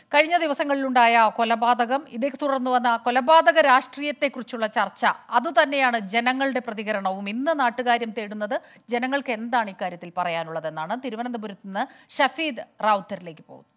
കഴിഞ്ഞ ദിവസങ്ങളിലുണ്ടായ കൊലപാതകം ഇതേ തുടർന്ന് വന്ന കൊലപാതക രാഷ്ട്രീയത്തെക്കുറിച്ചുള്ള ചർച്ച അതുതന്നെയാണ് ജനങ്ങളുടെ പ്രതികരണവും ഇന്ന് നാട്ടുകാര്യം തേടുന്നത് ജനങ്ങൾക്ക് എന്താണ് ഇക്കാര്യത്തിൽ പറയാനുള്ളതെന്നാണ് തിരുവനന്തപുരത്ത് നിന്ന് ഷഫീദ് റാവുത്തറിലേക്ക് പോകുന്നത്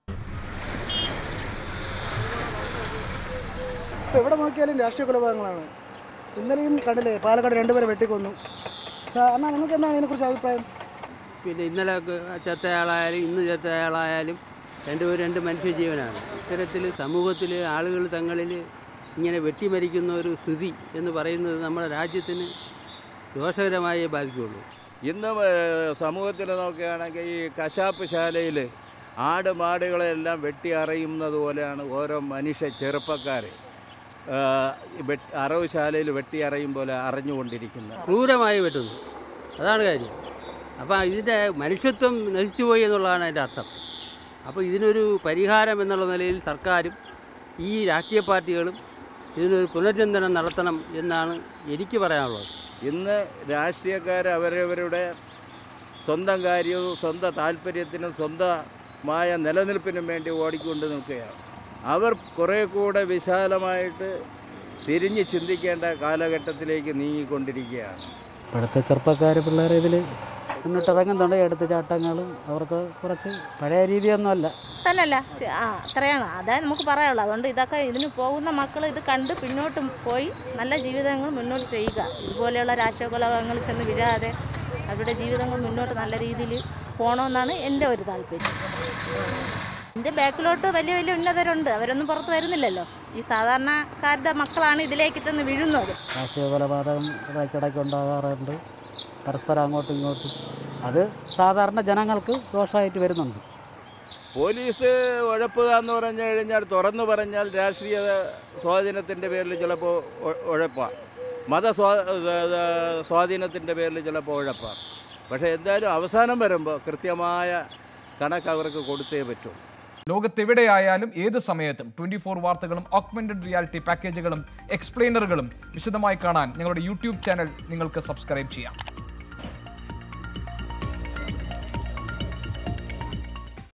ഇപ്പോൾ എവിടെ നോക്കിയാലും രാഷ്ട്രീയ കൊലപാതകങ്ങളാണ് ഇന്നലെയും കണ്ടില്ലേ പാലക്കാട് രണ്ടുപേരെ വെട്ടിക്കൊന്നു സാറിന് നിങ്ങൾക്ക് എന്താണ് ഇതിനെക്കുറിച്ച് അഭിപ്രായം പിന്നെ ഇന്നലെ ചത്തയാളായാലും ഇന്ന് ചത്തയാളായാലും രണ്ടുപേരും രണ്ട് മനുഷ്യജീവനാണ് ഇത്തരത്തിൽ സമൂഹത്തിൽ ആളുകൾ തങ്ങളിൽ ഇങ്ങനെ വെട്ടിമരിക്കുന്ന ഒരു സ്ഥിതി എന്ന് പറയുന്നത് നമ്മുടെ രാജ്യത്തിന് ദോഷകരമായേ ബാധിക്കുകയുള്ളൂ ഇന്ന് സമൂഹത്തിൽ നോക്കുകയാണെങ്കിൽ ഈ കശാപ്പ് ശാലയിൽ ആട് മാടുകളെല്ലാം വെട്ടി അറിയുന്നത് പോലെയാണ് ഓരോ മനുഷ്യ ചെറുപ്പക്കാർ അറവ് ശാലയിൽ വെട്ടി അറിയും പോലെ അറിഞ്ഞുകൊണ്ടിരിക്കുന്നത് ക്രൂരമായി വെട്ടുന്നു അതാണ് കാര്യം അപ്പോൾ ഇതിൻ്റെ മനുഷ്യത്വം നശിച്ചുപോയി എന്നുള്ളതാണ് അതിൻ്റെ അർത്ഥം അപ്പോൾ ഇതിനൊരു പരിഹാരം എന്നുള്ള നിലയിൽ സർക്കാരും ഈ രാഷ്ട്രീയ പാർട്ടികളും ഇതിനൊരു പുനർചിന്തനം നടത്തണം എന്നാണ് എനിക്ക് പറയാനുള്ളത് ഇന്ന് രാഷ്ട്രീയക്കാർ അവരവരുടെ സ്വന്തം കാര്യവും സ്വന്തം താല്പര്യത്തിനും സ്വന്തമായ നിലനിൽപ്പിനും വേണ്ടി ഓടിക്കൊണ്ട് നിൽക്കുകയാണ് അവർ കുറേ കൂടെ വിശാലമായിട്ട് തിരിഞ്ഞ് ചിന്തിക്കേണ്ട കാലഘട്ടത്തിലേക്ക് നീങ്ങിക്കൊണ്ടിരിക്കുകയാണ് ഇപ്പോഴത്തെ ചെറുപ്പക്കാർ പിള്ളേർ ഇതിൽ മുന്നിട്ടിറങ്ങുന്നുണ്ട് എടുത്തുചാട്ടങ്ങളും അവർക്ക് കുറച്ച് പഴയ രീതിയൊന്നുമല്ല തന്നല്ല ശ- ആ അത്രയാണ് അതേ നമുക്ക് പറയാനുള്ളൂ അതുകൊണ്ട് ഇതൊക്കെ ഇതിന് പോകുന്ന മക്കൾ ഇത് കണ്ട് പിന്നോട്ട് പോയി നല്ല ജീവിതങ്ങൾ മുന്നോട്ട് ചെയ്യുക ഇതുപോലെയുള്ള രാഷ്ട്രീയ കൊലപാതകങ്ങൾ ചെന്ന് വീഴാതെ അവരുടെ ജീവിതങ്ങൾ മുന്നോട്ട് നല്ല രീതിയിൽ പോകണമെന്നാണ് എൻ്റെ ഒരു താല്പര്യം എൻ്റെ ബാക്കിലോട്ട് വലിയ വലിയ ഉന്നതരുണ്ട് അവരൊന്നും പുറത്ത് വരുന്നില്ലല്ലോ ഈ സാധാരണക്കാരുടെ മക്കളാണ് ഇതിലേക്ക് ചെന്ന് വീഴുന്നത് രാഷ്ട്രീയ കൊലപാതകം ഇടയ്ക്കിടയ്ക്ക് ഉണ്ടാകാറുണ്ട് പരസ്പരം അങ്ങോട്ടും ഇങ്ങോട്ടും അത് സാധാരണ ജനങ്ങൾക്ക് ദോഷമായിട്ട് വരുന്നുണ്ട് പോലീസ് ഉഴപ്പുക എന്ന് പറഞ്ഞു കഴിഞ്ഞാൽ തുറന്നു പറഞ്ഞാൽ രാഷ്ട്രീയ സ്വാധീനത്തിൻ്റെ പേരിൽ ചിലപ്പോൾ ഉഴപ്പാണ് മത സ്വാ സ്വാധീനത്തിൻ്റെ പേരിൽ ചിലപ്പോൾ ഉഴപ്പാണ് പക്ഷേ എന്തായാലും അവസാനം വരുമ്പോൾ കൃത്യമായ കണക്ക് അവർക്ക് കൊടുത്തേ പറ്റൂ ലോകത്തെവിടെയായാലും ഏത് സമയത്തും ട്വന്റി ഫോർ വാർത്തകളും ഓഗ്മെന്റഡ് റിയാലിറ്റി പാക്കേജുകളും എക്സ്പ്ലെയിനറുകളും വിശദമായി കാണാൻ ഞങ്ങളുടെ യൂട്യൂബ് ചാനൽ നിങ്ങൾക്ക് സബ്സ്ക്രൈബ് ചെയ്യാം